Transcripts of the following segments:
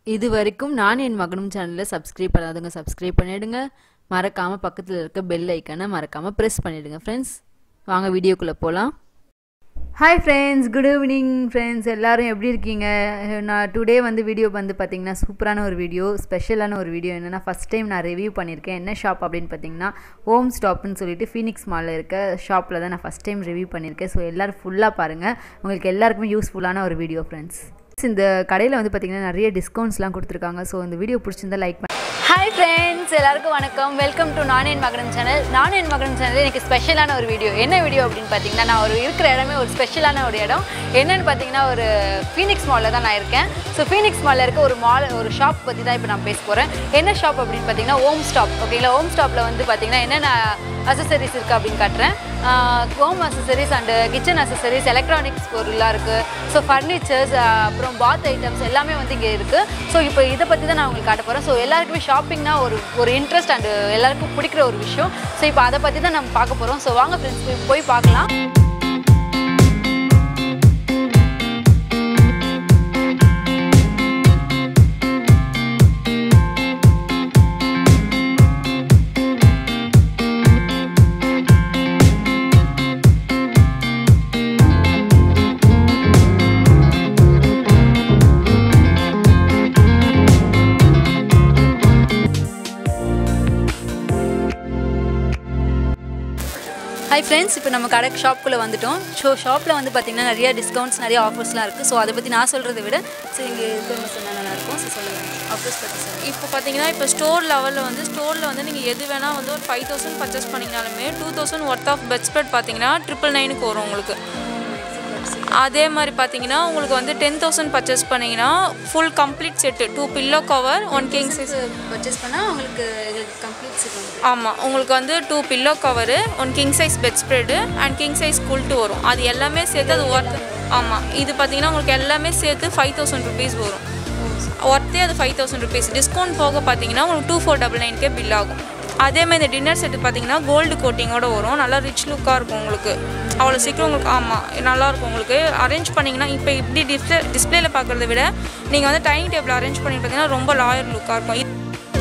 இது வரைக்கும் நான் என் மகனும் சேனலை சப்ஸ்கிரைப் பண்ணாதவங்க சப்ஸ்கிரைப் பண்ணிடுங்க மறக்காமல் பக்கத்தில் இருக்க பெல் ஐக்கனை மறக்காமல் ப்ரெஸ் பண்ணிடுங்க ஃப்ரெண்ட்ஸ் வாங்க வீடியோக்குள்ளே போகலாம் hi friends good evening friends எல்லாரும் எப்படி இருக்கீங்க நான் டுடே வந்து வீடியோ வந்து பார்த்தீங்கன்னா சூப்பரான ஒரு வீடியோ ஸ்பெஷலான ஒரு வீடியோ என்னென்னா ஃபஸ்ட் டைம் நான் ரிவ்யூ பண்ணியிருக்கேன் என்ன ஷாப் அப்படின்னு பார்த்தீங்கன்னா ஹோம் ஸ்டாப்னு சொல்லிட்டு ஃபீனிக்ஸ் மாலில் இருக்க ஷாப்பில் தான் நான் ஃபஸ்ட் டைம் ரிவ்யூ பண்ணியிருக்கேன் ஸோ எல்லோரும் ஃபுல்லாக பாருங்கள் உங்களுக்கு எல்லாருக்குமே யூஸ்ஃபுல்லான ஒரு வீடியோ ஃப்ரெண்ட்ஸ் இந்த கடையில் வந்து பார்த்தீங்கன்னா நிறைய டிஸ்கவுண்ட்ஸ்லாம் கொடுத்துருக்காங்க ஸோ இந்த வீடியோ பிடிச்சிருந்தா லைக் பண்ணி ஹாய் ஃப்ரெண்ட்ஸ் எல்லாருக்கும் வணக்கம் வெல்கம் டு நான் என் மகனம் சேனல் நான் என் மகனம் சேனல் எனக்கு ஸ்பெஷலான ஒரு வீடியோ என்ன வீடியோ அப்படின்னு பார்த்தீங்கன்னா நான் ஒரு இருக்கிற இடமே ஒரு ஸ்பெஷலான ஒரு இடம் என்னன்னு பார்த்தீங்கன்னா ஒரு ஃபீனிக்ஸ் மாலில் தான் நான் இருக்கேன் ஸோ ஃபீனிக்ஸ் மாலில் இருக்க ஒரு மால் ஒரு ஷாப் பற்றி தான் இப்போ நான் பேச போகிறேன் என்ன ஷாப் அப்படின்னு பார்த்தீங்கன்னா ஹோம் ஸ்டாப் ஓகேங்களா ஹோம் ஸ்டாப்பில் வந்து பார்த்தீங்கன்னா என்னென்ன அசசரிஸ் இருக்குது அப்படின்னு காட்டுறேன் home accessories and kitchen accessories electronics பொருளாக இருக்குது ஸோ ஃபர்னிச்சர்ஸ் அப்புறம் பாத் ஐட்டம்ஸ் எல்லாமே வந்து இங்கே இருக்குது ஸோ இப்போ இதை பற்றி தான் நான் உங்களுக்கு காட்ட போகிறேன் ஸோ எல்லாருக்குமே ஷாப்பிங்னா ஒரு ஒரு இன்ட்ரெஸ்ட் அண்டு எல்லாருக்கும் பிடிக்கிற ஒரு விஷயம் ஸோ இப்போ அதை பற்றி தான் நம்ம பார்க்க போகிறோம் ஸோ வாங்க ஃப்ரெண்ட்ஸ் போய் பார்க்கலாம் ஹாய் ஃப்ரெண்ட்ஸ் இப்போ நம்ம கடை ஷாப்புக்குள்ளே வந்துட்டோம் ஸோ ஷாப்பில் வந்து பார்த்திங்கன்னா நிறைய டிஸ்கவுண்ட்ஸ் நிறைய ஆஃபர்ஸ்லாம் இருக்குது ஸோ அதை பற்றி நான் சொல்கிறத விட ஸோ இங்கே இருக்கிறவங்க சொன்னால் நல்லாயிருக்கும் ஸோ சொல்லுங்கள் ஆஃபர்ஸ் பற்றி சொல்லுங்கள் இப்போ பார்த்தீங்கன்னா இப்போ ஸ்டோர் லெவலில் வந்து ஸ்டோரில் வந்து நீங்கள் எது வேணால் வந்து ஒரு ஃபைவ் தௌசண்ட் பர்ச்சேஸ் பண்ணிங்கனாலுமே two thousand worth of bed spread பார்த்தீங்கன்னா ட்ரிபிள் நைனுக்கு வரும் உங்களுக்கு அதே மாதிரி பார்த்தீங்கன்னா உங்களுக்கு வந்து டென் தௌசண்ட் பர்ச்சேஸ் பண்ணிங்கன்னா full complete set two pillow cover one king size purchase பண்ணால் உங்களுக்கு கம்ப்ளீட் செட் வந்து ஆமாம் உங்களுக்கு வந்து two pillow cover one king size bed spread and king size quilt வரும் அது எல்லாமே சேர்த்து அது ஒர்த் ஆமாம் இது பார்த்தீங்கன்னா உங்களுக்கு எல்லாமே சேர்த்து ஃபைவ் தௌசண்ட் ருபீஸ் வரும் ஒர்த்தே அது ஃபைவ் தௌசண்ட் ருபீஸ் டிஸ்கவுண்ட் போக பார்த்தீங்கன்னா உங்களுக்கு டூ ஃபோர் டபுள் நைன்கே பில் ஆகும் அதேமாதிரி இந்த டின்னர் செட்டு பார்த்தீங்கன்னா கோல்டு கோட்டிங்கோட வரும் நல்லா ரிச் லுக்காக இருக்கும் உங்களுக்கு அவ்வளோ சீக்கிரம் உங்களுக்கு ஆமாம் நல்லாயிருக்கும் உங்களுக்கு அரேஞ்ச் பண்ணிங்கன்னா இப்போ இப்படி டிஸ்பிளே டிஸ்பிளேல பார்க்குறத விட நீங்கள் வந்து டைனிங் டேபிள் அரேஞ்ச் பண்ணி பார்த்தீங்கன்னா ரொம்ப லாயர் லுக்காக இருக்கும் இது-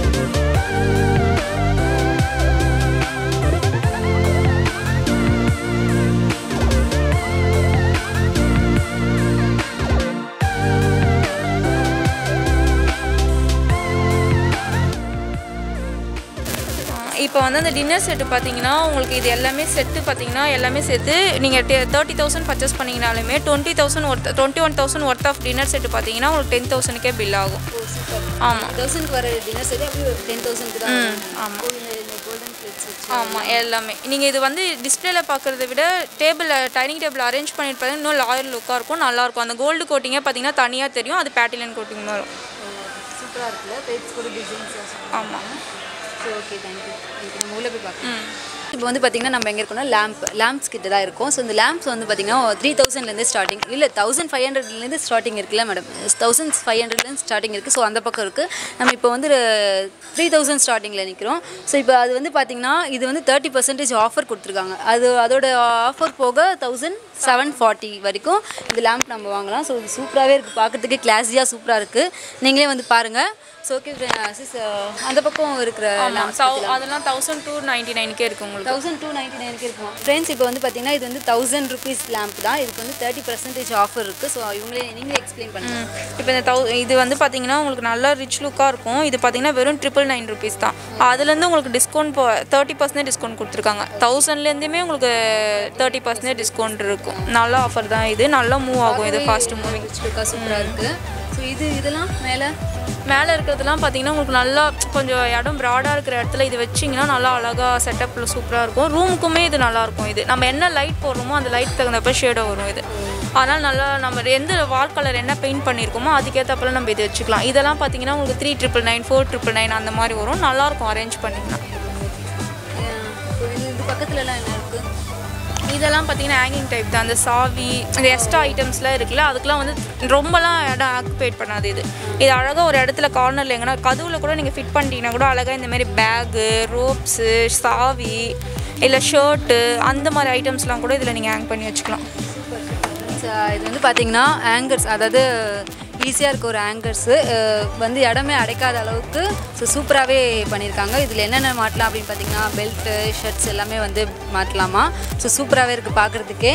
இப்போ வந்து அந்த டின்னர் செட்டு பார்த்தீங்கன்னா உங்களுக்கு இது எல்லாமே செட்டு பார்த்தீங்கன்னா எல்லாமே சேர்த்து நீங்கள் தேர்ட்டி தௌசண்ட் பர்ச்சேஸ் பண்ணிங்கனாலுமே twenty thousand worth twenty one thousand worth of dinner set பார்த்தீங்கன்னா உங்களுக்கு டென் தௌசண்ட்க்கே பில் ஆகும் ஆமாம் தௌசண்ட் வர டின்னர் சரி அப்படியே டென் தௌசண்ட்க்கு தான் ம் ஆமாம் கோல்டன் பிளேட்ஸ் வச்சு ஆமாம் எல்லாமே நீங்கள் இது வந்து டிஸ்பிளேல பார்க்குறத விட டேபிள் டைனிங் டேபிள் அரேஞ்ச் பண்ணிட்டு பார்த்தீங்கன்னா இன்னும் லாயர் லுக்காக இருக்கும் நல்லாயிருக்கும் அந்த கோல்டு கோட்டிங்கே பார்த்தீங்கன்னா தனியாக தெரியும் அது பேட்டிலன் கோட்டிங் வரும் சூப்பராக இருக்குல்ல பிளேட்ஸ் கூட டிசைன்ஸ் ஆமாம் ஸோ ஓகே தேங்க்யூ நம்ம உள்ளே போய் பார்க்கலாம் ம் இப்போ வந்து பார்த்திங்கன்னா நம்ம எங்கே இருக்கோம்னா லேம்ப் லேம்ப்ஸ் கிட்ட தான் இருக்கும் ஸோ இந்த லேம்ப்ஸ் வந்து பார்த்திங்கன்னா த்ரீ தௌசண்ட்லேருந்து ஸ்டார்டிங் இல்லை தௌசண்ட் ஃபைவ் ஹண்ட்ரட்லேருந்து ஸ்டார்டிங் இருக்குல்ல மேடம் தௌசண்ட் ஃபைவ் ஹண்ட்ரட்லேருந்து ஸ்டார்டிங் இருக்குது ஸோ அந்த பக்கம் இருக்குது நம்ம இப்போ வந்து த்ரீ தௌசண்ட் ஸ்டார்டிங்கில் நிற்கிறோம் ஸோ இப்போ அது வந்து பார்த்திங்கன்னா இது வந்து தேர்ட்டி பர்சன்டேஜ் ஆஃபர் கொடுத்துருக்காங்க அது அதோட ஆஃபர் போக தௌசண்ட் செவன் ஃபார்ட்டி வரைக்கும் இந்த லேம்ப் நம்ம வாங்கலாம் ஸோ இது சூப்பராகவே இருக்குது பார்க்குறதுக்கு கிளாஸியாக சூப்பராக இருக்குது நீங்களே வந்து பாருங்கள் ஸோ ஓகே சிஸ் அந்த பக்கம் இருக்கிற ஆமாம் lamps தௌ அதெல்லாம் தௌசண்ட் டூ நைன்ட்டி நைனுக்கே இருக்குது உங்களுக்கு தௌசண்ட் டூ நைன்டி நைனுக்கு இருக்கும் ஃப்ரெண்ட்ஸ் இப்போ வந்து பார்த்தீங்கன்னா இது வந்து தௌசண்ட் ருபீஸ் லேம்ப் தான் இதுக்கு வந்து தேர்ட்டி பர்சன்டேஜ் ஆஃபர் இருக்குது ஸோ இவங்களே நீங்களே எக்ஸ்பிளைன் பண்ணுங்க இப்போ இந்த தௌ இது வந்து பார்த்தீங்கன்னா உங்களுக்கு நல்லா ரிச் லுக்காக இருக்கும் இது பார்த்தீங்கன்னா வெறும் ட்ரிபிள் நைன் ருபீஸ் தான் அதுலேருந்து உங்களுக்கு டிஸ்கவுண்ட் போ தேர்ட்டி பர்சன்டேஜ் டிஸ்கவுண்ட் கொடுத்துருக்காங்க தௌசண்ட்லேருந்துமே உங்களுக்கு தேர்ட்டி பர்சன்டேஜ் டிஸ்கவுண்ட் இருக்கும் நல்ல ஆஃபர் தான் இது நல்லா மூவ் ஆகும் இது ஃபாஸ்ட் மூவிங் லுக்காக சூப்பராக இருக்குது ஸோ இது இதெல்லாம் மேலே மேலே இருக்கிறதுலாம் பார்த்தீங்கன்னா உங்களுக்கு நல்லா கொஞ்சம் இடம் ப்ராடாக இருக்கிற இடத்துல இது வச்சிங்கன்னா நல்லா அழகாக செட்டப்பில் சூப்பராக இருக்கும் ரூமுக்குமே இது நல்லாயிருக்கும் இது நம்ம என்ன லைட் போடுறோமோ அந்த லைட் தகுந்தப்ப ஷேடாக வரும் இது அதனால் நல்லா நம்ம எந்த வால் கலர் என்ன பெயிண்ட் பண்ணியிருக்கோமோ அதுக்கேற்றப்பல நம்ம இது வச்சுக்கலாம் இதெல்லாம் பார்த்தீங்கன்னா உங்களுக்கு three triple nine four triple nine அந்த மாதிரி வரும் நல்லாயிருக்கும் அரேஞ்ச் பண்ணிங்கன்னா இது பக்கத்துலலாம் என்ன இருக்குது இதெல்லாம் பார்த்தீங்கன்னா ஹேங்கிங் டைப் தான் அந்த சாவி இந்த எக்ஸ்ட்ரா ஐட்டம்ஸ்லாம் இருக்குல்ல அதுக்கெலாம் வந்து ரொம்பலாம் இடம் ஆக்குபேட் பண்ணாது இது இது அழகாக ஒரு இடத்துல கார்னரில் எங்கன்னா கதவுல கூட நீங்கள் ஃபிட் பண்ணிட்டீங்கன்னா கூட அழகாக இந்த மாதிரி பேகு ரோப்ஸு சாவி இல்லை ஷர்ட்டு அந்த மாதிரி ஐட்டம்ஸ்லாம் கூட இதில் நீங்கள் ஹேங் பண்ணி வச்சுக்கலாம் இது வந்து பார்த்தீங்கன்னா ஆங்கர்ஸ் அதாவது ஈஸியாக இருக்க ஒரு ஆங்கர்ஸு வந்து இடமே அடைக்காத அளவுக்கு ஸோ சூப்பராகவே பண்ணியிருக்காங்க இதில் என்னென்ன மாட்டலாம் அப்படின்னு பார்த்தீங்கன்னா பெல்ட்டு ஷர்ட்ஸ் எல்லாமே வந்து மாட்டலாமா ஸோ சூப்பராகவே இருக்குது பார்க்குறதுக்கே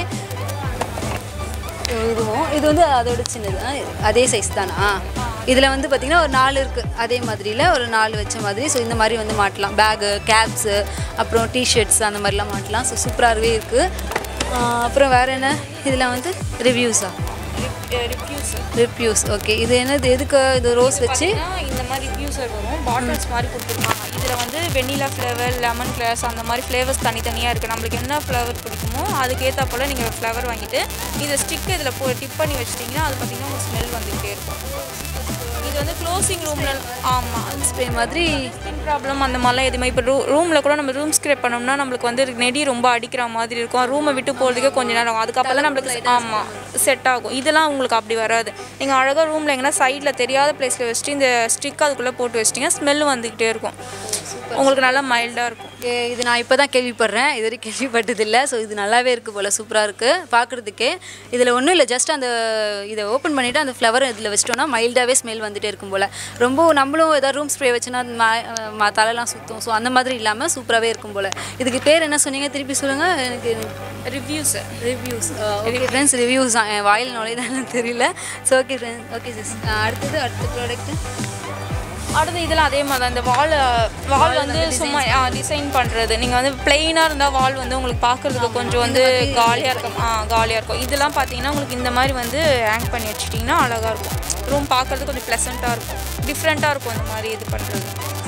இதுவும் இது வந்து அதோட சின்னது ஆ, அதே சைஸ் தானா இதில் வந்து பார்த்திங்கன்னா ஒரு நாலு இருக்குது அதே மாதிரியில் ஒரு நாலு வச்ச மாதிரி ஸோ இந்த மாதிரி வந்து மாட்டலாம் பேகு கேப்ஸு அப்புறம் டிஷர்ட்ஸ் அந்த மாதிரிலாம் மாட்டலாம் ஸோ சூப்பராகவே இருக்குது அப்புறம் வேறு என்ன இதில் வந்து ரிவ்யூஸா ரிவ்யூஸ் ரிவ்யூஸ் ஓகே இது என்னது எதுக்கு இது ரோஸ் வச்சு இந்த மாதிரி ரிவ்யூஸர் வரும் பாட்டில்ஸ் மாதிரி கொடுத்துருக்காங்க இதில் வந்து வெண்ணிலா ஃப்ளேவர் லெமன் கிளாஸ் அந்த மாதிரி ஃப்ளேவர்ஸ் தனித்தனியாக இருக்குது நம்மளுக்கு என்ன ஃப்ளேவர் பிடிக்குமோ அதுக்கேற்ற போல் நீங்கள் ஃப்ளவர் வாங்கிட்டு இந்த ஸ்டிக் இதில் போ டிப் பண்ணி வச்சிட்டிங்கன்னா அது பார்த்திங்கன்னா உங்களுக்கு ஸ்மெல் வந்துகிட்டே இருக்கும் இது வந்து க்ளோசிங் ரூமில் ஆமாம் ஸ்ப்ரே மாதிரி ஸ்கின் ப்ராப்ளம் அந்த மாதிரிலாம் எதுவுமே இப்போ ரூ ரூமில் கூட நம்ம ரூம் ஸ்க்ரேப் பண்ணோம்னா நம்மளுக்கு வந்து நெடி ரொம்ப அடிக்கிற மாதிரி இருக்கும் ரூமை விட்டு போகிறதுக்கே கொஞ்ச நேரம் ஆகும் அதுக்கப்புறம் தான் நம்மளுக்கு ஆமாம் செட் ஆகும் இதெல்லாம் உங்களுக்கு அப்படி வராது நீங்கள் அழகாக ரூமில் எங்கன்னா சைடில் தெரியாத பிளேஸில் வச்சுட்டு இந்த ஸ்டிக் அதுக்குள்ளே போட்டு வச்சிட்டிங்க ஸ்மெல் வந்துக்கிட்டே இருக்கும் உங்களுக்கு நல்லா மைல்டாக இருக்கும் ஓகே இது நான் இப்போ தான் கேள்விப்படுறேன் இது வரைக்கும் கேள்விப்பட்டதில்லை ஸோ இது நல்லாவே இருக்குது போல் சூப்பராக இருக்குது பார்க்குறதுக்கே இதில் ஒன்றும் இல்லை ஜஸ்ட் அந்த இதை ஓப்பன் பண்ணிவிட்டு அந்த ஃப்ளவர் இதில் வச்சிட்டோம்னா மைல்டாகவே ஸ்மெல் வந்துட்டே இருக்கும் போல் ரொம்ப நம்மளும் ஏதாவது ரூம் ஸ்ப்ரே வச்சுன்னா மா தலைலாம் சுற்றும் ஸோ அந்த மாதிரி இல்லாமல் சூப்பராகவே இருக்கும் போல் இதுக்கு பேர் என்ன சொன்னீங்க திருப்பி சொல்லுங்கள் எனக்கு reviews reviews okay friends reviews தான் என் வாயில் நுழையுதான்னு தெரியல so okay friends okay sis அடுத்தது அடுத்த ப்ராடக்ட்டு அடுத்து இதெல்லாம் அதே மாதிரி தான் இந்த வால் வால் வந்து சும்மா டிசைன் பண்ணுறது நீங்கள் வந்து பிளெயினாக இருந்தால் வால் வந்து உங்களுக்கு பார்க்குறதுக்கு கொஞ்சம் வந்து காலியாக இருக்கும் ஆ காலியாக இருக்கும் இதெல்லாம் பார்த்தீங்கன்னா உங்களுக்கு இந்த மாதிரி வந்து ஹேங் பண்ணி வச்சிட்டிங்கன்னா அழகாக இருக்கும் ரூம் பார்க்குறதுக்கு கொஞ்சம் ப்ளசண்ட்டாக இருக்கும் டிஃப்ரெண்ட்டாக இருக்கும் இந்த மாதிரி இது பண்ணுறது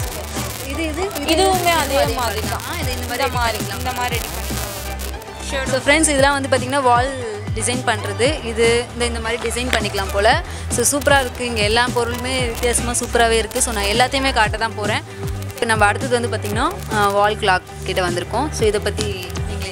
இது இது இதுவுமே அதே மாதிரி தான் இது இந்த இந்த மாதிரி இந்த மாதிரி ரெடி பண்ணிக்கலாம் ஸோ ஃப்ரெண்ட்ஸ் இதெல்லாம் வந்து பார்த்திங்கன்னா வால் டிசைன் பண்ணுறது இது இந்த இந்த மாதிரி டிசைன் பண்ணிக்கலாம் போல் ஸோ சூப்பராக இருக்குது இங்கே எல்லா பொருளுமே வித்தியாசமாக சூப்பராகவே இருக்குது ஸோ நான் எல்லாத்தையுமே காட்ட தான் போகிறேன் இப்போ நம்ம அடுத்தது வந்து பார்த்திங்கன்னா வால் கிளாக் கிட்ட வந்திருக்கோம் ஸோ இதை பற்றி நீங்களே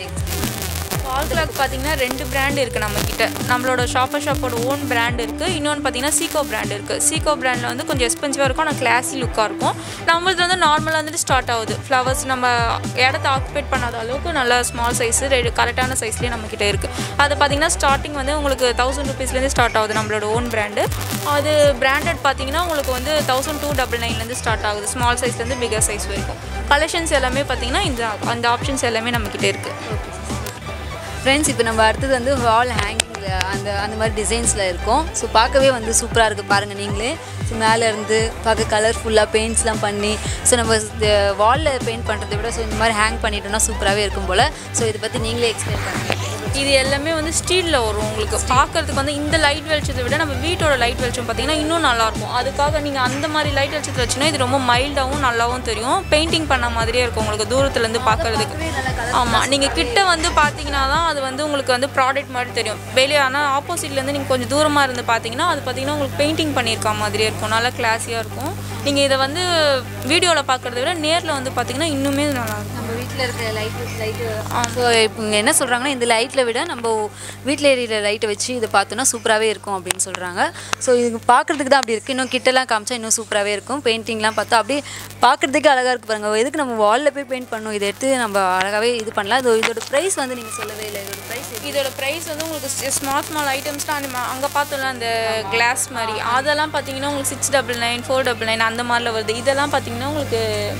வால் கிளாக் பார்த்தீங்கன்னா ரெண்டு பிராண்ட் இருக்குது நம்மக்கிட்ட நம்மளோட ஷாப்பர் ஷாப்போட ஓன் பிராண்ட் இருக்குது இன்னொன்று பார்த்தீங்கன்னா சீகோ பிராண்ட் இருக்குது சீகோ பிராண்டில் வந்து கொஞ்சம் எக்ஸ்பென்சிவாக இருக்கும் ஆனால் கிளாஸி லுக்காக இருக்கும் நம்மளது வந்து நார்மலாக வந்துட்டு ஸ்டார்ட் ஆகுது ஃப்ளவர்ஸ் நம்ம இடத்த ஆக்குபேட் பண்ணாத அளவுக்கு நல்ல ஸ்மால் சைஸு ரெண்டு கரெக்டான சைஸ்லேயே நம்மக்கிட்ட இருக்குது அது பார்த்தீங்கன்னா ஸ்டார்டிங் வந்து உங்களுக்கு தௌசண்ட் ருபீஸ்லேருந்து ஸ்டார்ட் ஆகுது நம்மளோட ஓன் பிராண்டு அது பிராண்டட் பார்த்தீங்கன்னா உங்களுக்கு வந்து தௌசண்ட் டூ டபுள் நைன்லேருந்து ஸ்டார்ட் ஆகுது ஸ்மால் சைஸ்லேருந்து பிகர் சைஸ் வரைக்கும் கலெக்ஷன்ஸ் எல்லாமே பார்த்தீங்கன்னா இந்த அந்த ஆப்ஷன்ஸ் எல்லாமே நம்மக்கிட்ட இருக்குது ஃப்ரெண்ட்ஸ் இப்போ நம்ம அடுத்தது வந்து வால் ஹேங்கிங்கில் அந்த அந்த மாதிரி டிசைன்ஸில் இருக்கும் ஸோ பார்க்கவே வந்து சூப்பராக இருக்குது பாருங்கள் நீங்களே ஸோ மேலே இருந்து பார்க்க கலர்ஃபுல்லாக பெயிண்ட்ஸ்லாம் பண்ணி ஸோ நம்ம வாலில் பெயிண்ட் பண்ணுறதை விட ஸோ இந்த மாதிரி ஹேங் பண்ணிட்டோம்னா சூப்பராகவே இருக்கும் போல் ஸோ இதை பற்றி நீங்களே எக்ஸ்பிளைன் பண்ணுங்கள் இது எல்லாமே வந்து ஸ்டீலில் வரும் உங்களுக்கு பார்க்கறதுக்கு வந்து இந்த லைட் வெளிச்சத்தை விட நம்ம வீட்டோட லைட் வெளிச்சம் பார்த்தீங்கன்னா இன்னும் நல்லாயிருக்கும் அதுக்காக நீங்கள் அந்த மாதிரி லைட் வெளிச்சத்தில் வச்சுன்னா இது ரொம்ப மைல்டாகவும் நல்லாவும் தெரியும் பெயிண்டிங் பண்ண மாதிரியே இருக்கும் உங்களுக்கு தூரத்துலேருந்து பார்க்கறதுக்கு ஆமாம் நீங்கள் கிட்ட வந்து பார்த்தீங்கன்னா தான் அது வந்து உங்களுக்கு வந்து ப்ராடக்ட் மாதிரி தெரியும் வெளியே ஆனால் ஆப்போசிட்லேருந்து நீங்கள் கொஞ்சம் தூரமாக இருந்து பார்த்தீங்கன்னா அது பார்த்தீங்கன்னா உங்களுக்கு பெயிண்டிங் பண்ணியிருக்க மாதிரியே இருக்கும் நல்லா கிளாஸியாக இருக்கும் நீங்கள் இதை வந்து வீடியோவில் பார்க்குறத விட நேரில் வந்து பார்த்தீங்கன்னா இன்னுமே நல்லா இருக்கும் நம்ம வீட்டில் இருக்கிற லைட்டு லைட்டு ஸோ இப்போ இங்கே என்ன சொல்கிறாங்கன்னா இந்த லைட்டில் விட நம்ம வீட்டில் எரியிற லைட்டை வச்சு இதை பார்த்தோன்னா சூப்பராகவே இருக்கும் அப்படின்னு சொல்கிறாங்க ஸோ இது பார்க்குறதுக்கு தான் அப்படி இருக்குது இன்னும் கிட்டலாம் காமிச்சா இன்னும் சூப்பராகவே இருக்கும் பெயிண்டிங்லாம் பார்த்தா அப்படியே பார்க்குறதுக்கே அழகாக இருக்கு பாருங்க எதுக்கு நம்ம வாலில் போய் பெயிண்ட் பண்ணணும் இதை எடுத்து நம்ம அழகாகவே இது பண்ணலாம் இது இதோட ப்ரைஸ் வந்து நீங்கள் சொல்லவே இல்லை இதோட ப்ரைஸ் இதோட ப்ரைஸ் வந்து உங்களுக்கு ஸ்மால் ஸ்மால் ஐட்டம்ஸ்லாம் அந்த அங்கே பார்த்தோம்ல அந்த கிளாஸ் மாதிரி அதெல்லாம் பார்த்தீங்கன்னா உங்களுக்கு six double nine four double nine அந்த மாதிரில வருது இதெல்லாம் பார்த்தீங்கன்னா உங்களுக்கு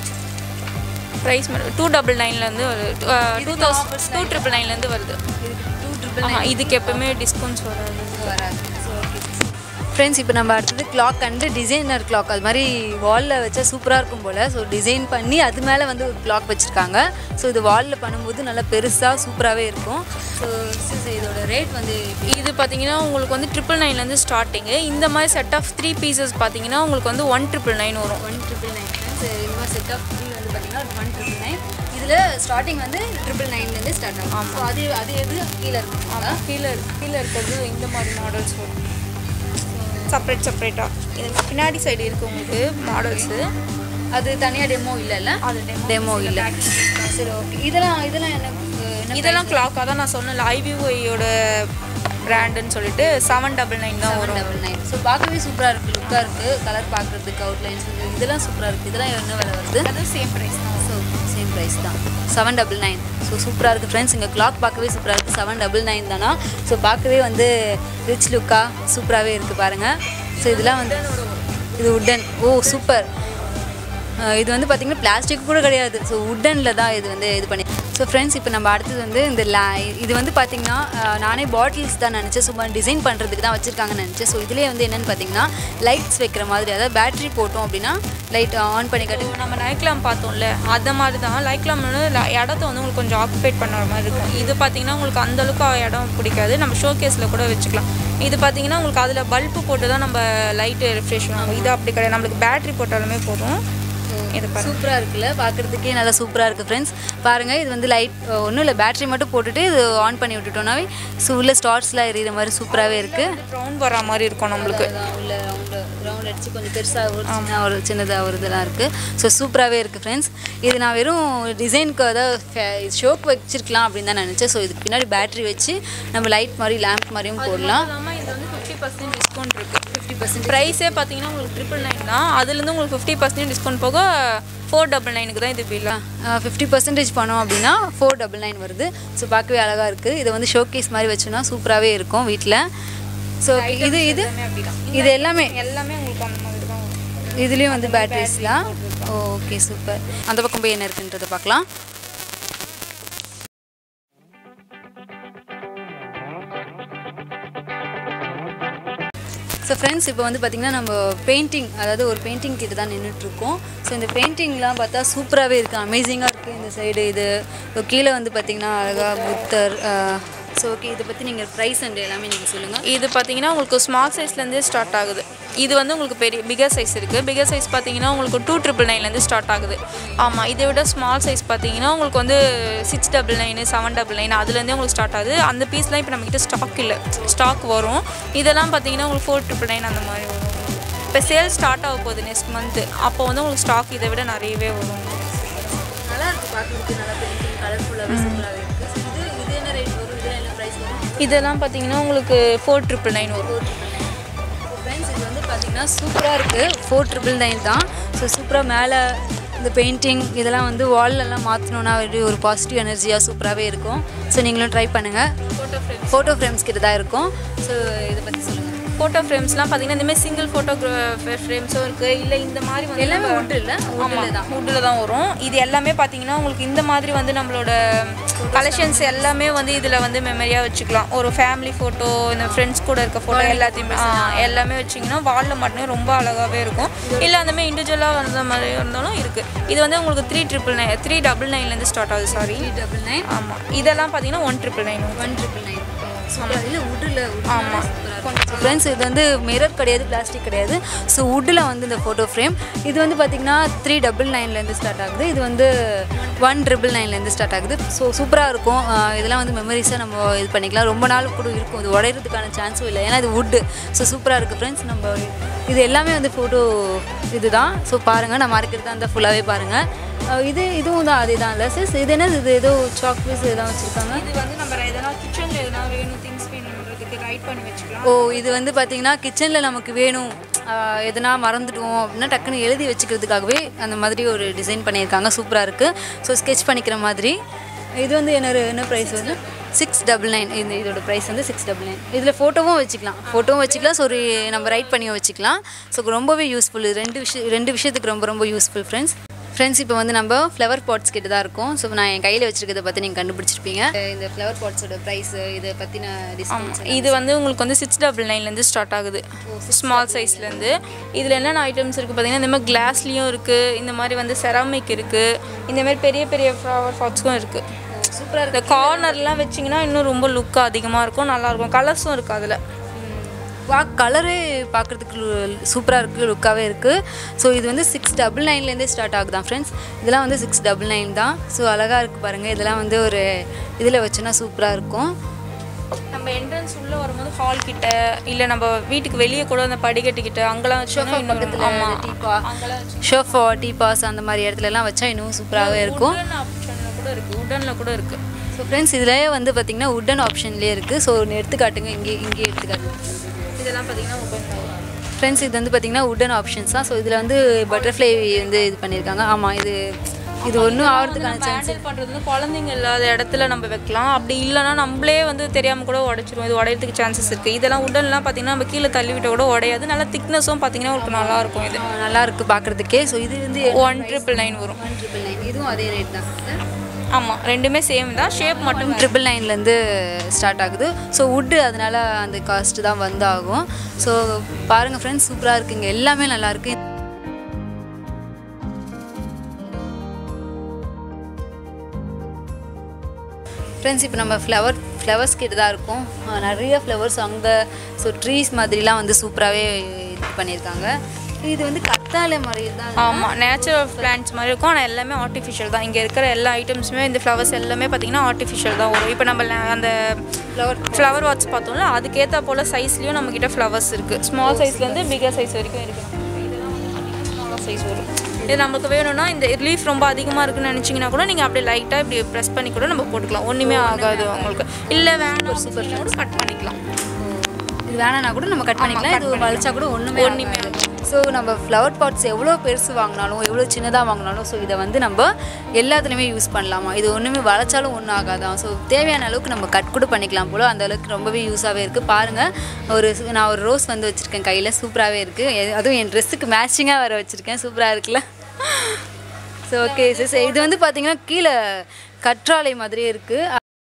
ப்ரைஸ் டூ டபுள் நைன்லேருந்து வருது டூ தௌசண்ட் டூ ட்ரிபிள் நைன்லேருந்து வருது டூ ட்ரிபிள் ஆமாம் இதுக்கு எப்பவுமே டிஸ்கவுண்ட்ஸ் வராது வராது ஸோ ஓகே ஃப்ரெண்ட்ஸ் இப்போ நம்ம அடுத்தது கிளாக் அண்டு டிசைனர் கிளாக் அது மாதிரி வாலில் வச்சா சூப்பராக இருக்கும் போல் ஸோ டிசைன் பண்ணி அது மேலே வந்து ஒரு கிளாக் வச்சுருக்காங்க ஸோ இது வாலில் பண்ணும்போது நல்லா பெருசாக சூப்பராகவே இருக்கும் ஸோ இதோட ரேட் வந்து இது பார்த்தீங்கன்னா உங்களுக்கு வந்து ட்ரிபிள் நைன்லேருந்து ஸ்டார்டிங்கு இந்த மாதிரி செட் ஆஃப் த்ரீ பீசஸ் பார்த்தீங்கன்னா உங்களுக்கு வந்து ஒன் ட்ரிபிள் நைன் வரும் ஒன் ட்ரிபிள் நைன் இந்த மாதிரி செட் ஆஃப் த்ரீ வந்து பார்த்தீங்கன்னா ஒன் ட்ரிபிள் நைன் இதில் ஸ்டார்டிங் வந்து ட்ரிபிள் நைன்லேருந்து ஸ்டார்ட் ஆகும் ஸோ அது அது எது கீழே இருக்கும் ஆமாம் கீழே கீழே இருக்கிறது இந்த மாதிரி மாடல்ஸ் வரும் செப்பரேட் செப்பரேட்டாக இது பின்னாடி சைடு இருக்குது உங்களுக்கு மாடல்ஸு அது தனியாக டெமோ இல்லைல்ல அது demo டெமோ இல்லை சரி ஓகே இதெல்லாம் இதெல்லாம் என்ன என்ன இதெல்லாம் கிளாக்காக தான் நான் சொன்னேன் ஐவிஓயோட பிராண்டுன்னு சொல்லிட்டு செவன் டபுள் நைன் தான் வரும் டபுள் நைன் ஸோ பார்க்கவே சூப்பராக இருக்குது லுக்காக இருக்குது கலர் பார்க்குறதுக்கு அவுட்லைன்ஸ் இதெல்லாம் சூப்பராக இருக்குது இதெல்லாம் என்ன விலை வருது அது சேம் ப்ரைஸ் தான் ஸோ சேம் ப்ரைஸ் தான் செவன் டபுள் நைன் ஸோ சூப்பராக இருக்குது ஃப்ரெண்ட்ஸ் இங்கே கிளாக் பார்க்கவே சூப்பராக இருக்குது செவன் டபுள் நைன் தானா ஸோ பார்க்கவே வந்து ரிச் லுக்காக சூப்பராகவே இருக்குது பாருங்கள் ஸோ இதெல்லாம் வந்து இது உட்டன் ஓ சூப்பர் அஹ் இது வந்து பார்த்திங்கன்னா பிளாஸ்டிக் கூட கிடையாது ஸோ உட்டனில் தான் இது வந்து இது பண்ணி ஸோ ஃப்ரெண்ட்ஸ் இப்போ நம்ம அடுத்தது வந்து இந்த லே இது வந்து பார்த்திங்கன்னா அஹ் நானே பாட்டில்ஸ் தான் நினச்சேன் சும்மா டிசைன் பண்ணுறதுக்கு தான் வச்சுருக்காங்கன்னு நினச்சேன் ஸோ இதுலேயே வந்து என்னென்னு பார்த்தீங்கன்னா லைட்ஸ் வைக்கிற மாதிரி அதாவது பேட்டரி போட்டோம் அப்படின்னா லைட் ஆன் பண்ணி காட்டு இப்போ நம்ம லைக்லாம் பார்த்தோம்ல அந்த மாதிரி தான் லைக்லாம் வந்து ல- இடத்த வந்து உங்களுக்கு கொஞ்சம் ஆக்குபேட் பண்ணுற மாதிரி இருக்கும் இது பார்த்தீங்கன்னா உங்களுக்கு அந்த அளவுக்கு இடம் பிடிக்காது நம்ம ஷோ கேஸில் கூட வச்சுக்கலாம் இது பார்த்தீங்கன்னா உங்களுக்கு அதில் பல்பு போட்டு தான் நம்ம லைட்டு ரெஃப்ரெஷ் ஆகும் இது அப்படி கிடையாது நம்மளுக்கு பேட்டரி போட்டாலுமே போதும் இது பாருங்க சூப்பராக இருக்குல்ல பார்க்குறதுக்கே நல்லா சூப்பராக இருக்குது ஃப்ரெண்ட்ஸ் பாருங்கள் இது வந்து லைட் ஒன்றும் இல்லை பேட்டரி மட்டும் போட்டுட்டு இது ஆன் பண்ணி விட்டுட்டோம்னாவே ஸோ உள்ள ஸ்டார்ட்ஸ்லாம் எரியிற மாதிரி சூப்பராகவே இருக்குது ரவுண்ட் வர மாதிரி இருக்கும் நம்மளுக்கு அதான் உள்ள ரவுண்டு ரவுண்ட் அடித்து கொஞ்சம் பெருசாக ஒரு சின்ன ஒரு சின்னதாக ஒரு இதெல்லாம் இருக்குது ஸோ சூப்பராகவே இருக்குது ஃப்ரெண்ட்ஸ் இது நான் வெறும் டிசைனுக்கு அதாவது ஷோக்கு வச்சிருக்கலாம் அப்படின்னு தான் நினச்சேன் ஸோ இதுக்கு பின்னாடி பேட்டரி வச்சு நம்ம லைட் மாதிரி லேம்ப் மாதிரியும் போடலாம் இல்லாமல் இது வந்து ஃபிஃப்டி பர்சன்ட் டிஸ்கவுண்ட் இருக்குது ஃபிஃப்டி பர்சன்ட் ப்ரைஸே பார்த்தீங்கன்னா உங்களுக்கு ட்ரிபிள் நைன் தான் அதுலேருந்து உங்களுக்கு ஃபிஃப்டி பர்சன்ட் டிஸ்கவுண்ட் போக ஃபோர் டபுள் நைனுக்கு தான் இது பில்லா ஃபிஃப்டி பர்சன்டேஜ் பண்ணோம் அப்படின்னா ஃபோர் டபுள் நைன் வருது ஸோ பார்க்கவே அழகாக இருக்குது இதை வந்து ஷோகேஸ் மாதிரி வச்சோன்னா சூப்பராகவே இருக்கும் வீட்டில் ஸோ இது இது இது எல்லாமே எல்லாமே உங்களுக்கு அந்த மாதிரி தான் வரும் இதுலேயும் வந்து பேட்டரிஸ்லாம் ஓகே சூப்பர் அந்த பக்கம் போய் என்ன இருக்குன்றதை பார்க்கலாம் ஸோ ஃப்ரெண்ட்ஸ் இப்போ வந்து பார்த்திங்கன்னா நம்ம பெயிண்டிங் அதாவது ஒரு பெயிண்டிங் கிட்ட தான் நின்றுட்டுருக்கோம் ஸோ இந்த பெயிண்டிங்லாம் பார்த்தா சூப்பராகவே இருக்குது அமேசிங்காக இருக்குது இந்த சைடு இது இப்போ கீழே வந்து பார்த்திங்கன்னா அழகாக புத்தர் ஸோ ஓகே இதை பற்றி நீங்கள் ப்ரைஸ் அண்ட் எல்லாமே நீங்கள் சொல்லுங்கள் இது பார்த்தீங்கன்னா உங்களுக்கு ஸ்மால் சைஸ்லேருந்தே ஸ்டார்ட் ஆகுது இது வந்து உங்களுக்கு பெரிய பிகர் சைஸ் இருக்குது பிகர் சைஸ் பார்த்தீங்கன்னா உங்களுக்கு டூ ட்ரிபிள் நைன்லேருந்து ஸ்டார்ட் ஆகுது ஆமாம் இதை விட ஸ்மால் சைஸ் பார்த்தீங்கன்னா உங்களுக்கு வந்து six double nine seven double nine அதுலேருந்தே உங்களுக்கு ஸ்டார்ட் ஆகுது அந்த பீஸ்லாம் இப்போ நம்மக்கிட்ட ஸ்டாக் இல்லை ஸ்டாக் வரும் இதெல்லாம் பார்த்தீங்கன்னா உங்களுக்கு ஃபோர் ட்ரிபிள் நைன் அந்த மாதிரி வரும் இப்போ சேல் ஸ்டார்ட் ஆக போகுது நெக்ஸ்ட் மந்த்து அப்போ வந்து உங்களுக்கு ஸ்டாக் இதை விட நிறையவே வரும் நல்லா இருக்குது பார்க்குறதுக்கு நல்லா பெயிண்டிங் கலர்ஃபுல்லாகவே சூப்பராகவே இருக்குது இது இது என்ன ரேட் வரும் இதில் என்ன ப்ரைஸ் வரும் இதெல்லாம் பார்த்தீங்கன்னா உங்களுக்கு ஃபோர் ட்ரிபிள் நைன் வரும் ஃப்ரெண்ட்ஸ் இது வந்து பார்த்தீங்கன்னா சூப்பராக இருக்குது ஃபோர் ட்ரிபிள் நைன் தான் ஸோ சூப்பராக மேலே இந்த பெயிண்டிங் இதெல்லாம் வந்து வால்லெல்லாம் மாற்றணுன்னா ஒரு பாசிட்டிவ் எனர்ஜியாக சூப்பராகவே இருக்கும் ஸோ நீங்களும் ட்ரை பண்ணுங்கள் ஃபோட்டோ ஃப்ரேம் ஃபோட்டோ ஃப்ரேம்ஸ் கிட்ட தான் இருக்கும் ஸோ இதை பற்றி சொல்லுங்கள் ஃபோட்டோ ஃப்ரேம்ஸ்லாம் பார்த்தீங்கன்னா இந்த மாதிரி சிங்கிள் ஃபோட்டோ ஃப்ரேம்ஸும் இருக்குது இல்லை இந்த மாதிரி வந்து எல்லாமே நம்ம- wood இல்ல? ஆமா, woodல தான் வரும் இது எல்லாமே பார்த்தீங்கன்னா உங்களுக்கு இந்த மாதிரி வந்து நம்மளோட கலெக்ஷன்ஸ் எல்லாமே வந்து இதில் வந்து மெமரியாக வச்சுக்கலாம் ஒரு ஃபேமிலி ஃபோட்டோ இந்த ஃப்ரெண்ட்ஸ் கூட இருக்க ஃபோட்டோ எல்லாத்தையுமே ஆ, எல்லாமே வச்சிங்கன்னா வாலில் மட்டுமே ரொம்ப அழகாகவே இருக்கும் இல்லை அந்த மாதிரி இண்டிவிஜுவலாக வந்த மாதிரி இருந்தாலும் இருக்குது இது வந்து உங்களுக்கு three triple nine three double நைன்லேருந்து ஸ்டார்ட் ஆகுது சாரி த்ரீ டபுள் நைன் ஆமாம் இதெல்லாம் பார்த்தீங்கன்னா one triple nine one triple nine இல்லை உட்டில் ஆமாம் ஃப்ரெண்ட்ஸ் இது வந்து மிரர் கிடையாது பிளாஸ்டிக் கிடையாது ஸோ உட்டில் வந்து இந்த ஃபோட்டோ ஃப்ரேம் இது வந்து பார்த்திங்கன்னா த்ரீ டபுள் நைன்லேருந்து ஸ்டார்ட் ஆகுது இது வந்து ஒன் ட்ரிபிள் நைன்லேருந்து ஸ்டார்ட் ஆகுது ஸோ சூப்பராக இருக்கும் ஆஹ் இதெல்லாம் வந்து மெமரிஸாக நம்ம இது பண்ணிக்கலாம் ரொம்ப நாள் கூட இருக்கும் இது உடையிறதுக்கான சான்ஸும் இல்லை ஏன்னா இது வுட்டு ஸோ சூப்பராக இருக்குது ஃப்ரெண்ட்ஸ் நம்ம இது எல்லாமே வந்து ஃபோட்டோ இதுதான் ஸோ பாருங்கள் நான் மார்க்கெட் தான் இருந்தால் ஃபுல்லாகவே பாருங்கள் ஆஹ் இது இதுவும் தான் அதே தான் இல்லை சிஸ் இது என்ன இது ஏதோ சாக் பீஸ் எதாவது வச்சுருக்காங்க இது வந்து நம்ம எதனா கிச்சனில் எதனா வேணும் திங்ஸ் வேணுன்றதுக்கு ரைட் பண்ணி வச்சுக்கலாம் ஓ இது வந்து பார்த்தீங்கன்னா கிச்சனில் நமக்கு வேணும் ஆஹ் எதனா மறந்துடுவோம் அப்படின்னா டக்குன்னு எழுதி வச்சுக்கிறதுக்காகவே அந்த மாதிரி ஒரு டிசைன் பண்ணியிருக்காங்க சூப்பராக இருக்குது ஸோ ஸ்கெட்ச் பண்ணிக்கிற மாதிரி இது வந்து என்ன என்ன ப்ரைஸ் வந்து சிக்ஸ் டபுள் நைன் இந்த இதோட ப்ரைஸ் வந்து சிக்ஸ் டபுள் நைன் இதில் ஃபோட்டோவும் வச்சுக்கலாம் ஃபோட்டோவும் வச்சுக்கலாம் ஸோ ஒரு நம்ம ரைட் பண்ணியும் வச்சுக்கலாம் ஸோ ரொம்பவே யூஸ்ஃபுல் ரெண்டு விஷயம் ரெண்டு விஷயத்துக்கு ரொம்ப ரொம்ப யூஸ்ஃபுல் ஃப்ரெண்ட்ஸ் ஃப்ரெண்ட்ஸ் இப்போ வந்து நம்ம ஃப்ளவர் பாட்ஸ் கிட்ட தான் இருக்கோம் ஸோ நான் என் கையில் வச்சிருக்கிறத பற்றி நீங்கள் கண்டுபிடிச்சிருப்பீங்க இந்த ஃப்ளவர் பாட்ஸோட ப்ரைஸ் இதை பற்றின டிஸ்கவுண்ட்ஸ் இது வந்து உங்களுக்கு வந்து சிக்ஸ் டபுள் நைன்லேருந்து ஸ்டார்ட் ஆகுது ஸ்மால் சைஸ்லேருந்து இதில் என்னென்ன ஐட்டம்ஸ் இருக்குது பார்த்தீங்கன்னா இந்த மாதிரி கிளாஸ்லேயும் இருக்குது இந்த மாதிரி வந்து செராமிக் இருக்குது இந்த மாதிரி பெரிய பெரிய ஃப்ளவர் பாட்ஸும் இருக்குது சூப்பராக இந்த கார்னர்லாம் வச்சிங்கன்னா இன்னும் ரொம்ப லுக் அதிகமாக இருக்கும் நல்லாயிருக்கும் கலர்ஸும் இருக்குது அதில் வா கலரே பார்க்குறதுக்கு சூப்பராக இருக்குது லுக்காகவே இருக்குது ஸோ இது வந்து சிக்ஸ் டபுள் நைன்லேருந்தே ஸ்டார்ட் ஆகுதான் ஃப்ரெண்ட்ஸ் இதெல்லாம் வந்து சிக்ஸ் டபுள் நைன் தான் ஸோ அழகாக இருக்குது பாருங்கள் இதெல்லாம் வந்து ஒரு இதில் வச்சோன்னா சூப்பராக இருக்கும் நம்ம என்ட்ரன்ஸ் உள்ளே வரும்போது ஹால் கிட்ட இல்லை நம்ம வீட்டுக்கு வெளியே கூட அந்த படிக்கட்டுக்கிட்ட அங்கெல்லாம் வச்சோம்னா இன்னும் ஆமாம் டீப்பா ஷோஃபா டீபாஸ் அந்த மாதிரி இடத்துலலாம் வச்சா இன்னும் சூப்பராகவே இருக்கும் உடன் ஆப்ஷனில் கூட இருக்குது உடனில் கூட இருக்குது ஸோ ஃப்ரெண்ட்ஸ் இதிலே வந்து பார்த்திங்கன்னா உட்டன் ஆப்ஷன்லேயே இருக்குது ஸோ ஒன்று எடுத்துக்காட்டுங்க இங்கே இங்கே எடுத்துக்காட்டுங்க இதெல்லாம் பார்த்தீங்கன்னா உடன் ஃப்ரெண்ட்ஸ் இது வந்து பார்த்திங்கன்னா உட்டன் ஆப்ஷன்ஸ் தான் ஸோ இதில் வந்து பட்டர்ஃப்ளை வந்து இது பண்ணியிருக்காங்க ஆமாம் இது இது ஒன்றும் ஆகிறதுக்கான சான்ஸ் ஹேண்டில் பண்ணுறது வந்து குழந்தைங்க இல்லாத இடத்துல நம்ம வைக்கலாம் அப்படி இல்லைன்னா நம்மளே வந்து தெரியாமல் கூட உடைச்சிரும் இது உடையறதுக்கு சான்சஸ் இருக்குது இதெல்லாம் உடல்லாம் பார்த்தீங்கன்னா நம்ம கீழே தள்ளி விட்ட கூட உடையாது நல்லா திக்னஸும் பார்த்தீங்கன்னா உங்களுக்கு நல்லா இருக்கும் இது நல்லா இருக்கு பார்க்குறதுக்கே ஸோ இது வந்து ஒன் ட்ரிபிள் நைன் வரும் ஒன் ட்ரிபிள் நைன் இதுவும் அதே ரேட் தான் ஆமாம் ரெண்டுமே சேம் தான் ஷேப் மட்டும் ட்ரிபிள் நைன்லேருந்து ஸ்டார்ட் ஆகுது ஸோ வுட்டு அதனால அந்த காஸ்ட் தான் வந்து ஆகும் ஸோ பாருங்கள் ஃப்ரெண்ட்ஸ் சூப்பராக இருக்குங்க எல்லாமே நல்லா இருக்கு ஃப்ரெண்ட்ஸ் இப்போ நம்ம ஃப்ளவர் ஃப்ளவர்ஸ் கிட்ட தான் இருக்கோம் அஹ் நிறைய ஃப்ளவர்ஸ் அங்கே ஸோ ட்ரீஸ் மாதிரிலாம் வந்து சூப்பராகவே இது பண்ணியிருக்காங்க இது வந்து கத்தாழை மறையில் தான் ஆமாம் நேச்சுரல் பிளான்ட்ஸ் மாதிரி இருக்கும் ஆனால் எல்லாமே ஆர்டிஃபிஷியல் தான் இங்கே இருக்கிற எல்லா ஐட்டம்ஸுமே இந்த ஃப்ளவர்ஸ் எல்லாமே பார்த்தீங்கன்னா ஆர்டிஃபிஷியல் தான் வரும் இப்போ நம்ம ல- அந்த ஃப்ளவர் ஃப்ளவர் வாட்ச் பார்த்தோம்ல அதுக்கேற்ற போல் சைஸ்லேயும் நம்மக்கிட்ட ஃப்ளவர்ஸ் இருக்குது ஸ்மால் சைஸ்லேருந்து பிகர் சைஸ் வரைக்கும் இருக்குது இதெல்லாம் வந்து பார்த்தீங்கன்னா ஸ்மால் சைஸ் வரும் இது நமக்கு வேணும்னா இந்த ரிலீஃப் ரொம்ப அதிகமாக இருக்குன்னு நினச்சிங்கன்னா கூட நீங்கள் அப்படியே லைட்டாக இப்படி ப்ரெஸ் பண்ணி கூட நம்ம போட்டுக்கலாம் ஒன்றுமே ஆகாது உங்களுக்கு இல்லை வேணும் சூப்பர் கூட கட் பண்ணிக்கலாம் இது வேணாம்னா கூட நம்ம கட் பண்ணிக்கலாம் இது வளைச்சா கூட ஒன்றுமே ஒன்றுமே ஸோ நம்ம ஃப்ளவர் பாட்ஸ் எவ்வளோ பெருசு வாங்கினாலும் எவ்வளோ சின்னதாக வாங்கினாலும் ஸோ இதை வந்து நம்ம எல்லாத்துலேயுமே யூஸ் பண்ணலாமா இது ஒன்றுமே வளைச்சாலும் ஒன்றும் ஆகாதான் ஸோ தேவையான அளவுக்கு நம்ம கட் கூட பண்ணிக்கலாம் போல் அந்த அளவுக்கு ரொம்பவே யூஸாகவே இருக்குது பாருங்கள் ஒரு நான் ஒரு ரோஸ் வந்து வச்சுருக்கேன் கையில் சூப்பராகவே இருக்குது அதுவும் என் ட்ரெஸ்ஸுக்கு மேட்சிங்காக வர வச்சுருக்கேன் சூப்பராக இருக்குல்ல ஸோ ஓகே சார் இது வந்து பார்த்தீங்கன்னா கீழே கற்றாழை மாதிரியே இருக்குது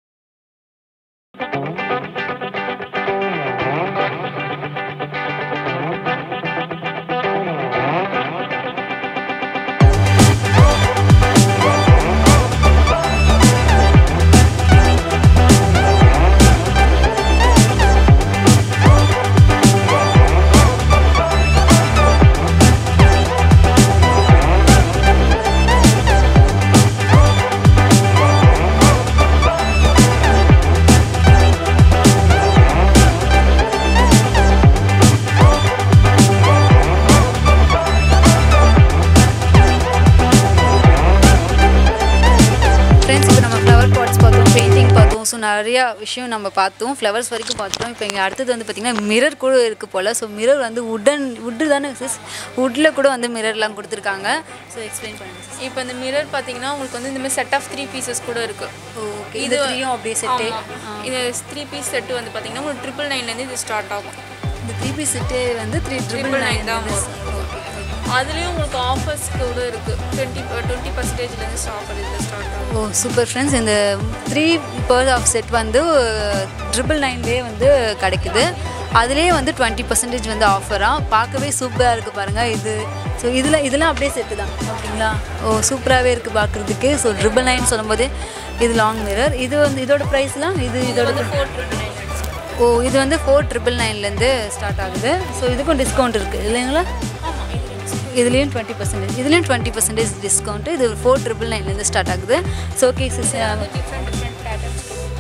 ஃப்ரெண்ட்ஸ் இப்போ நம்ம ஃப்ளவர் பாட்ஸ் பார்த்தோம் பெயிண்டிங் பார்த்தோம் ஸோ நிறையா விஷயம் நம்ம பார்த்தோம் ஃப்ளவர்ஸ் வரைக்கும் பார்த்தோம் இப்போ இங்கே அடுத்தது வந்து பார்த்திங்கன்னா மிரர் கூட இருக்குது போல் ஸோ மிரர் வந்து உடன் உட்டு தானே சிஸ் வுட்டில் கூட வந்து மிரர்லாம் கொடுத்துருக்காங்க ஸோ எக்ஸ்பிளைன் பண்ணுங்க sis. இப்போ இந்த மிரர் பார்த்தீங்கன்னா உங்களுக்கு வந்து இந்த மாதிரி செட் ஆஃப் த்ரீ பீசஸ் கூட இருக்குது ஓகே இது த்ரீயும் அப்படியே செட்டு இது த்ரீ பீஸ் செட்டு வந்து பார்த்தீங்கன்னா உங்களுக்கு ட்ரிபிள் நைன்லேருந்து இது ஸ்டார்ட் ஆகும் இந்த த்ரீ பீஸ் செட்டு வந்து three triple triple nine nine தான் வரும் அதுலேயும் உங்களுக்கு ஆஃபர்ஸ் கூட இருக்குது டுவெண்ட்டி டுவெண்ட்டி பர்சன்டேஜ்லேருந்து ஸ்டாப் இதில் ஸ்டார்ட் ஆகும் ஓ சூப்பர் ஃப்ரெண்ட்ஸ் இந்த த்ரீ பேர்ஸ் ஆஃப் செட் வந்து ட்ரிபிள் நைன்லேயே வந்து கிடைக்குது அதுலேயே வந்து டுவெண்ட்டி பர்சன்டேஜ் வந்து ஆஃபராக பார்க்கவே சூப்பராக இருக்குது பாருங்கள் இது ஸோ இதில் இதெல்லாம் அப்படியே செட்டு தான் ஓகேங்களா ஓ சூப்பராகவே இருக்குது பார்க்குறதுக்கு ஸோ ட்ரிபிள் நைன் சொல்லும்போது இது லாங் மிரர் இது வந்து இதோட ப்ரைஸ்லாம் இது இதோட ஃபோர் ட்ரிபிள் நைன் ஓ இது வந்து ஃபோர் ட்ரிபிள் நைன்லேருந்து ஸ்டார்ட் ஆகுது ஸோ இதுக்கும் டிஸ்கவுண்ட் இருக்குது இல்லைங்களா இதுலேயும் டுவெண்ட்டி பர்சன்டேஜ் இதுலேயும் டுவெண்ட்டி பர்சன்டேஜ் டிஸ்கவுண்ட்டு இது ஃபோர் ட்ரிபிள் நைன்லேருந்து ஸ்டார்ட் ஆகுது so okay sis different different patterns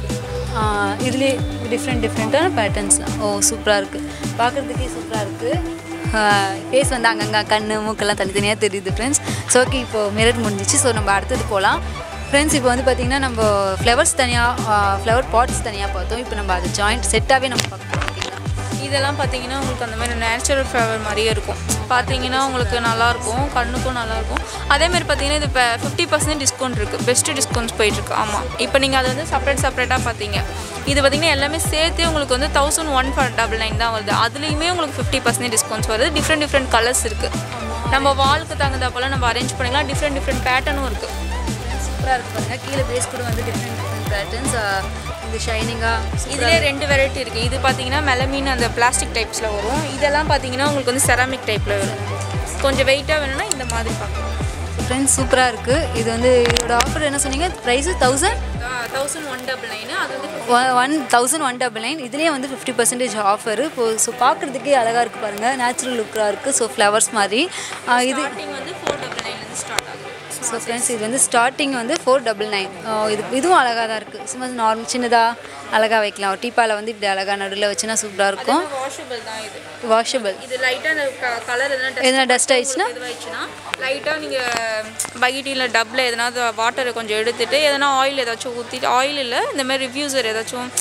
இதுலேயே டிஃப்ரெண்ட் டிஃப்ரெண்ட்டான பேட்டர்ன்ஸ்லாம் ஓ சூப்பராக இருக்குது பார்க்குறதுக்கே சூப்பராக இருக்குது ஃபேஸ் வந்து அங்கங்கே கண் மூக்கெல்லாம் தனித்தனியாக தெரியுது ஃப்ரெண்ட்ஸ் ஸோ ஓகே இப்போது மிரர் முடிஞ்சிச்சு ஸோ நம்ம அடுத்தது போகலாம் ஃப்ரெண்ட்ஸ் இப்போ வந்து பார்த்திங்கன்னா நம்ம ஃப்ளவர்ஸ் தனியாக ஃப்ளவர் பாட்ஸ் தனியாக பார்த்தோம் இப்போ நம்ம அது ஜாயிண்ட் செட்டாகவே நம்ம பார்க்கலாம் ஓகேங்களா இதெல்லாம் பார்த்தீங்கன்னா உங்களுக்கு அந்த மாதிரி நேச்சுரல் ஃப்ளவர் மாதிரியே இருக்கும் பார்த்தீங்கன்னா உங்களுக்கு நல்லாயிருக்கும் கண்ணுக்கும் நல்லாயிருக்கும் அதேமாதிரி பார்த்தீங்கன்னா இது இப்போ ஃபிஃப்டி பர்சன்ட் டிஸ்கவுண்ட் இருக்குது பெஸ்ட்டு டிஸ்கவுண்ட்ஸ் போயிட்டுருக்கு ஆமாம் இப்போ நீங்கள் அதை வந்து செப்பரேட் செப்பரேட்டாக பார்த்தீங்க இது பார்த்தீங்கன்னா எல்லாமே சேர்த்து உங்களுக்கு வந்து thousand one four double nine தான் வருது அதுலேயுமே உங்களுக்கு ஃபிஃப்டி பர்சன்ட் டிஸ்கவுண்ட்ஸ் வருது டிஃப்ரெண்ட் டிஃப்ரெண்ட் கலர்ஸ் இருக்குது நம்ம வாலுக்கு தகுந்த போல் நம்ம அரேஞ்ச் பண்ணிக்கலாம் டிஃப்ரெண்ட் டிஃப்ரெண்ட் பேட்டர்னும் இருக்குது சூப்பராக இருக்குது பாருங்கள் கீழே பேஸ் கூட வந்து டிஃப்ரெண்ட் டிஃப்ரெண்ட் பேட்டர்ன்ஸ் இது ஷைனிங்காக இதுலேயே ரெண்டு வெரைட்டி இருக்குது இது பார்த்தீங்கன்னா மெலமீன் அந்த பிளாஸ்டிக் டைப்ஸில் வரும் இதெல்லாம் பார்த்தீங்கன்னா உங்களுக்கு வந்து செராமிக் டைப்பில் வரும் கொஞ்சம் வெயிட்டாக வேணும்னா இந்த மாதிரி பார்க்கலாம் ஃப்ரெண்ட்ஸ் சூப்பராக இருக்குது இது வந்து இதோட ஆஃபர் என்ன சொன்னீங்க price thousand thousand one double nine அது வந்து one thousand one double nine இதுலேயே வந்து ஃபிஃப்டி பர்சன்டேஜ் ஆஃபர் இப்போ ஸோ பார்க்குறதுக்கே அழகாக இருக்குது பாருங்கள் நேச்சுரல் லுக்காக இருக்குது ஸோ ஃப்ளவர்ஸ் மாதிரி ஆ, இது ஸ்டார்டிங் வந்து ஃபோர் டபுள் நைன்லேருந்து ஸ்டார்ட் ஆகுது ஸோ ஃப்ரெண்ட்ஸ் இது வந்து ஸ்டார்டிங் வந்து ஃபோர் டபுள் நைன் இது இதுவும் அழகாக தான் இருக்குது சும்மா நார்மல் சின்னதாக அழகாக வைக்கலாம் டீப்பாவில் வந்து இப்படி அழகாக நடுவில் வச்சுன்னா சூப்பராக இருக்கும் வாஷபிள் தான் இது வாஷபிள் இது லைட்டாக அந்த கலர் எதனா எதனா டஸ்ட் ஆயிடுச்சுன்னா இதுவாயிடுச்சுன்னா லைட்டாக நீங்கள் பக்கெட்டில் டப்பில் எதனா வாட்டரை கொஞ்சம் எடுத்துட்டு எதனா ஆயில் ஏதாச்சும் ஊற்றிட்டு ஆயில் இல்லை இந்த மாதிரி ரிவ்யூசர் ஏதாச்சும்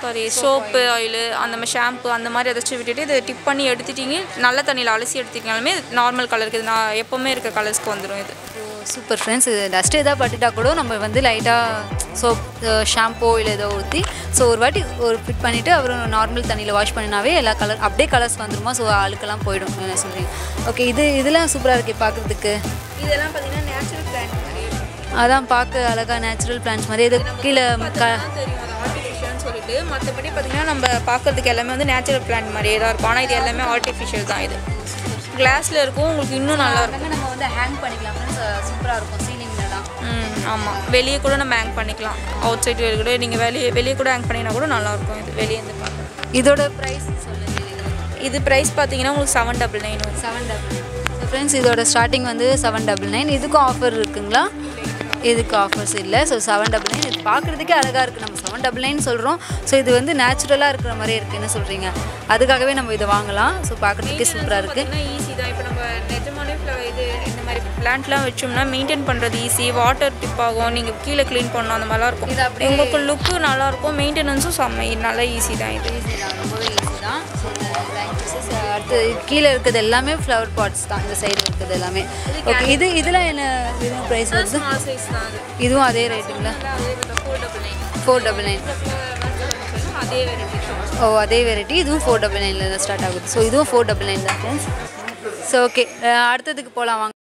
சாரி சோப்பு ஆயிலு அந்த மாதிரி ஷாம்பு அந்த மாதிரி ஏதாச்சும் விட்டுட்டு இதை டிப் பண்ணி எடுத்துட்டீங்க நல்ல தண்ணியில் அலசி எடுத்துக்கினாலுமே நார்மல் கலருக்கு இது நான் எப்போவுமே இருக்க கலர்ஸ்க்கு வந்துடும் இது சூப்பர் ஃப்ரெண்ட்ஸ் இது டஸ்ட் எதாவது பட்டுட்டா கூட நம்ம வந்து லைட்டாக சோப் ஷாம்போ இல்லை ஏதோ ஊற்றி ஸோ ஒரு வாட்டி ஒரு ஃபிட் பண்ணிவிட்டு அப்புறம் நார்மல் தண்ணியில் வாஷ் பண்ணினாவே எல்லா கலர் அப்படியே கலர்ஸ் வந்துருமா ஸோ அழுக்கெல்லாம் போயிடும் என்ன சொல்கிறீங்க ஓகே இது இதெல்லாம் சூப்பராக இருக்கே பார்க்குறதுக்கு இதெல்லாம் பார்த்தீங்கன்னா நேச்சுரல் பிளான்ட் மாதிரி இருக்கும். அதான் பார்க்க அழகாக நேச்சுரல் பிளான்ஸ் மாதிரி இது கீழே க தான் தெரியும் அது ஆர்டிஃபிஷியல்னு சொல்லிட்டு மற்றபடி பார்த்தீங்கன்னா நம்ம பார்க்கறதுக்கு எல்லாமே வந்து நேச்சுரல் பிளான்ட் மாதிரியே தான் இருக்கும் ஆனால் இது எல்லாமே ஆர்டிஃபிஷியல் தான் இது கிளாஸில் இருக்கும் உங்களுக்கு இன்னும் நல்லா இருக்கும் நம்ம வந்து ஹேங் பண்ணிக்கலாம் சூப்பராக இருக்கும் சீலிங்லலாம் ம் ஆமாம் வெளியே கூட நம்ம ஹேங் பண்ணிக்கலாம் அவுட் சைடு வெளியே கூட நீங்கள் வெளியே வெளியே கூட ஹேங் பண்ணினா கூட நல்லாயிருக்கும் இது வெளியே இருந்து பார்க்க இதோட ப்ரைஸ் சொல்லுங்கள் இது ப்ரைஸ் பார்த்தீங்கன்னா உங்களுக்கு செவன் டபுள் நைன் வரும் செவன் டபுள் ஸோ ஃப்ரெண்ட்ஸ் இதோட ஸ்டார்டிங் வந்து செவன் டபுள் நைன் இதுக்கும் ஆஃபர் இருக்குங்களா இதுக்கு ஆஃபர்ஸ் இல்லை ஸோ செவன் டபுள் நைன் இது பார்க்குறதுக்கே அழகாக இருக்குது நம்ம செவன் டபுள் நைன் சொல்கிறோம் ஸோ இது வந்து நேச்சுரலாக இருக்கிற மாதிரியே இருக்குது என்ன சொல்கிறீங்க அதுக்காகவே நம்ம இதை வாங்கலாம் ஸோ பார்க்குறதுக்கே சூப்பராக இருக்குது பார்த்தீங்கன்னா ஈஸி தான் இப்போ நம்ம நிஜமாலே ஃப்ள- இது இந்த மாதிரி பிளான்ட்லாம் வச்சோம்னா மெயின்டைன் பண்ணுறது ஈஸி வாட்டர் டிப் ஆகும் நீங்கள் கீழே க்ளீன் பண்ணணும் அந்த மாதிரிலாம் இருக்கும் இது அப்படியே- உங்களுக்கு லுக்கு நல்லாயிருக்கும் மெயின்டெனன்ஸும் செம்ம நல்லா ஈஸி தான் இது ஈஸி தான் ரொம்பவே ஈஸி தான் ஸோ அடுத்து கீழே இருக்கிறது எல்லாமே ஃப்ளவர் பாட்ஸ் தான் இந்த சைடு இருக்கிறது எல்லாமே ஓகே இது இதெல்லாம் என்ன இதுவும் ப்ரைஸ் வருது ஸ்மால் சைஸ் தான் அது இதுவும் அதே ரேட்டுங்களா அதே four double nine four double nine அதே வெரைட்டி ஓ அதே வெரைட்டி இதுவும் ஃபோர் டபுள் நைனில் தான் ஸ்டார்ட் ஆகுது ஸோ இதுவும் ஃபோர் டபுள் நைன் தான் ஃப்ரெண்ட்ஸ் ஸோ ஓகே அடுத்ததுக்கு போகலாம் வாங்க